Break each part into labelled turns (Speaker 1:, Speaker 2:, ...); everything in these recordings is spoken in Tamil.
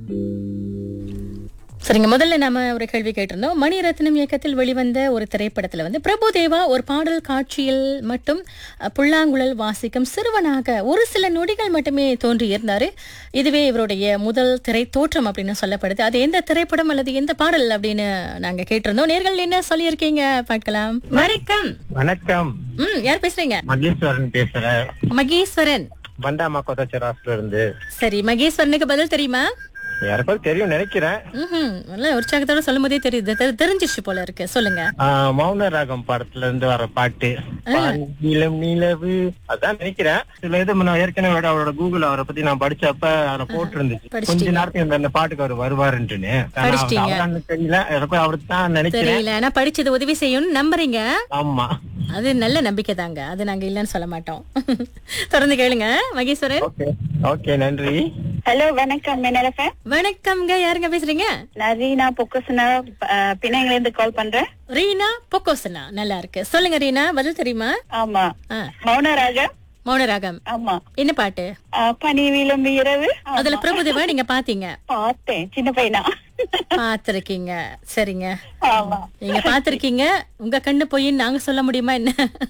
Speaker 1: சரிங்க முதல்ல நாம ஒரு கேள்வி கேட்டிருந்தோம் மணிரத்னம் இயக்கத்தில் வெளிவந்த ஒரு திரைப்படத்துல வந்து பிரபுதேவா ஒரு பாடல் காட்சியில் மட்டும் அஹ், புல்லாங்குழல் வாசிக்கும் சிறுவனாக ஒரு சில நொடிகள் மட்டுமே தோன்றி இருந்தாரு இதுவே இவருடைய முதல் திரை தோற்றம் அப்படின்னு சொல்லப்படுது அது எந்த திரைப்படம் அல்லது எந்த பாடல் அப்படின்னு நாங்க கேட்டிருந்தோம் நேர்கள் என்ன சொல்லியிருக்கீங்க பார்க்கலாம் வணக்கம்
Speaker 2: வணக்கம்
Speaker 1: ம் யார் பேசுறீங்க
Speaker 2: மகேஸ்வரன் பேசுறேன்
Speaker 1: மகேஸ்வரன்
Speaker 2: பண்டாமா கொத்தச்சராஸ்ல இருந்து
Speaker 1: சரி மகேஸ்வரனுக்கு பதில் தெரியுமா
Speaker 2: யாருக்கும் தெரியும் நினைக்கிறேன்
Speaker 1: ம் நல்ல உற்சாகத்தோட சொல்லும் போதே தெரியுது தெ- தெரிஞ்சிருச்சு போல இருக்கு சொல்லுங்க
Speaker 2: ஆஹ், மௌன ராகம் படத்துல இருந்து வர பாட்டு நீளம் நிலவு அதான் நினைக்கிறேன் சில இது நான் ஏற்கனவே அவரோட கூகுள் அவரை பத்தி நான் படிச்சப்ப அவரை போட்டு இருந்துச்சு
Speaker 1: படிச்சிட்டீங்க.
Speaker 2: கொஞ்ச நேரத்துக்கு இந்த- இந்த பாட்டுக்கு அவர் வருவாருன்ட்டுன்னு ஆனா,
Speaker 1: படிச்சிட்டீங்க.
Speaker 2: அவரான்னு தெரியல எனக்கும் அவருக்கு தான் நினைக்கிறேன்
Speaker 1: தெரியல ஆனா படிச்சது உதவி செய்யும்னு நம்புறீங்க
Speaker 2: ஆமா
Speaker 1: அது நல்ல நம்பிக்கை தாங்க அது நாங்க இல்லைன்னு சொல்ல மாட்டோம் தொடர்ந்து கேளுங்க மகேஸ்வரன்
Speaker 2: ஓகே ஓகே நன்றி
Speaker 3: ஹலோ வணக்கம் மின்னலஃபேன்
Speaker 1: வணக்கம்ங்க யாருங்க பேசுறீங்க
Speaker 3: நான் ரீனா பொக்கசனா பிணையங்கல இருந்து கால் பண்றேன்
Speaker 1: ரீனா பொக்கோசனா நல்லா இருக்கு சொல்லுங்க ரீனா பதில் தெரியுமா
Speaker 3: ஆமா
Speaker 1: ஆ,
Speaker 3: மௌனராகம்
Speaker 1: மௌனராகம்
Speaker 3: ஆமா
Speaker 1: என்ன பாட்டு
Speaker 3: ஆ, பனி விளம்பு இரவு ஆ,
Speaker 1: அதுல பிரபுதேவா நீங்க பாத்தீங்க
Speaker 3: பார்த்தேன் சின்ன பையனா
Speaker 1: பாத்திருக்கீங்க சரிங்க
Speaker 3: ஆமா
Speaker 1: நீங்க பாத்திருக்கீங்க உங்க கண்ணு போய் நாங்க சொல்ல முடியுமா என்ன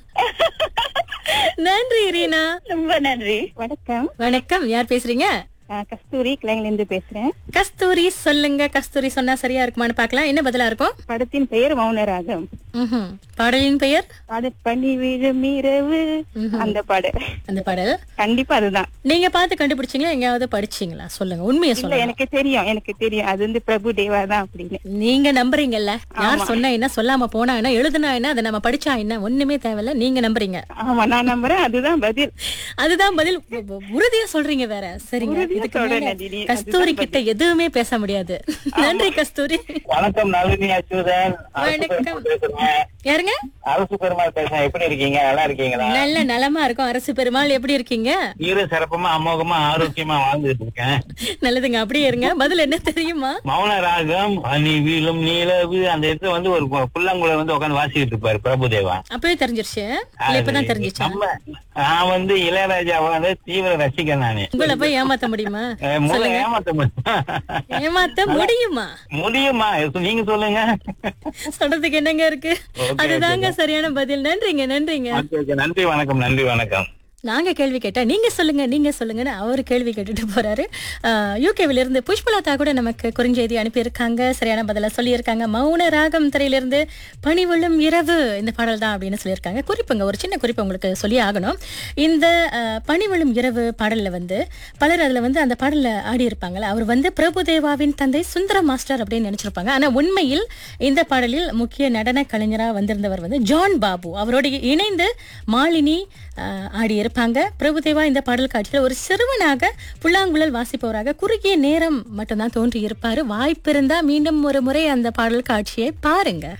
Speaker 1: நன்றி ரீனா
Speaker 3: ரொம்ப நன்றி வணக்கம்
Speaker 1: வணக்கம் யார் பேசுறீங்க
Speaker 3: நான் கஸ்தூரி கிளைங்கல இருந்து பேசுறேன்
Speaker 1: கஸ்தூரி சொல்லுங்க கஸ்தூரி சொன்னா சரியா இருக்குமான்னு பார்க்கலாம் என்ன பதிலா இருக்கும்
Speaker 3: படத்தின் பெயர் மௌனராகம்
Speaker 1: ம்ஹும். பாடலின் பெயர்
Speaker 3: அது பனி விழும் இரவு அந்த பாடு
Speaker 1: அந்த பாடல்
Speaker 3: கண்டிப்பா அதுதான்
Speaker 1: நீங்க பார்த்து கண்டுபிடிச்சீங்களா எங்கேயாவது படிச்சீங்களா சொல்லுங்க உண்மையை
Speaker 3: இல்ல
Speaker 1: சொல்லுங்க
Speaker 3: எனக்கு தெரியும் எனக்கு தெரியும் அது வந்து பிரபு தேவா தான் அப்படின்னு
Speaker 1: நீங்க நம்புறீங்கல்ல யார் சொன்னா என்ன சொல்லாம போனா என்ன எழுதுனா என்ன அதை நம்ம படிச்சா என்ன ஒண்ணுமே தேவையில்ல நீங்க நம்புறீங்க
Speaker 3: ஆமா நான் நம்புறேன் அதுதான் பதில்
Speaker 1: அதுதான் பதில் உ- உ- உறுதியா சொல்றீங்க வேற சரிங்க
Speaker 3: உறுதியா
Speaker 1: இதுக்கு
Speaker 3: சொல்றேன்
Speaker 1: மேல
Speaker 3: நந்தினி.
Speaker 1: கஸ்தூரி கிட்ட எதுவுமே பேச முடியாது நன்றி கஸ்தூரி
Speaker 2: வணக்கம் நளினி அச்சுதன்
Speaker 1: வணக்கம் யாருங்க
Speaker 2: அரசு பெருமாள் பேசுறேன் எப்படி இருக்கீங்க நல்லா இருக்கீங்களா
Speaker 1: நல்ல நலமா இருக்கும் அரசு பெருமாள் எப்படி இருக்கீங்க
Speaker 2: இரு சிறப்பமா அமோகமா ஆரோக்கியமா வாழ்ந்துட்டு இருக்கேன்
Speaker 1: நல்லதுங்க அப்படியே இருங்க பதில் என்ன தெரியுமா
Speaker 2: மௌன ராகம் அணி வீழும் நீலவு அந்த இடத்துல வந்து ஒரு பு- புல்லாங்குழல் வந்து உட்காந்து வாசிக்கிட்டு இருப்பாரு பிரபுதேவா
Speaker 1: அப்பவே தெரிஞ்சிருச்சு இல்ல இப்பதான் தெரிஞ்சிச்சா
Speaker 2: நம்ம நான் வந்து இளையராஜாவை வந்து தீவிர ரசிகன் நானு
Speaker 1: உங்களை போய் ஏமாத்த முடியுமா
Speaker 2: அஹ் முதல்ல ஏமாத்த முடியும்
Speaker 1: ஏமாத்த முடியுமா
Speaker 2: முடியுமா நீங்க சொல்லுங்க
Speaker 1: சொல்றதுக்கு என்னங்க இருக்கு
Speaker 2: Okay,
Speaker 1: அதுதாங்க சரியான பதில் நன்றிங்க நன்றிங்க
Speaker 2: Okay, okay. நன்றி வணக்கம் நன்றி வணக்கம்
Speaker 1: நாங்க கேள்வி கேட்டா நீங்க சொல்லுங்க நீங்க சொல்லுங்கன்னு அவர் கேள்வி கேட்டுட்டு போறாரு யூகேவில இருந்து புஷ்பலதா கூட நமக்கு குறுஞ்செய்தி அனுப்பியிருக்காங்க சரியான பதில சொல்லியிருக்காங்க மௌன ராகம் திரையிலிருந்து பனிவிழும் இரவு இந்த பாடல் தான் அப்படின்னு சொல்லியிருக்காங்க குறிப்புங்க ஒரு சின்ன குறிப்பு உங்களுக்கு சொல்லி ஆகணும் இந்த அஹ், பனிவிழும் இரவு பாடல்ல வந்து பலர் அதுல வந்து அந்த பாடல்ல ஆடி இருப்பாங்கல்ல அவர் வந்து பிரபுதேவாவின் தந்தை சுந்தர மாஸ்டர் அப்படின்னு நினைச்சிருப்பாங்க ஆனா உண்மையில் இந்த பாடலில் முக்கிய நடன கலைஞரா வந்திருந்தவர் வந்து ஜான் பாபு அவரோடு இணைந்து மாலினி ஆஹ், ஆடியிருப்பாங்க பிரபுதேவா இந்த பாடல் காட்சியில் ஒரு சிறுவனாக புல்லாங்குழல் வாசிப்பவராக குறுகிய நேரம் மட்டும்தான் தோன்றி இருப்பாரு வாய்ப்பிருந்தா மீண்டும் ஒரு முறை அந்த பாடல் காட்சியை பாருங்க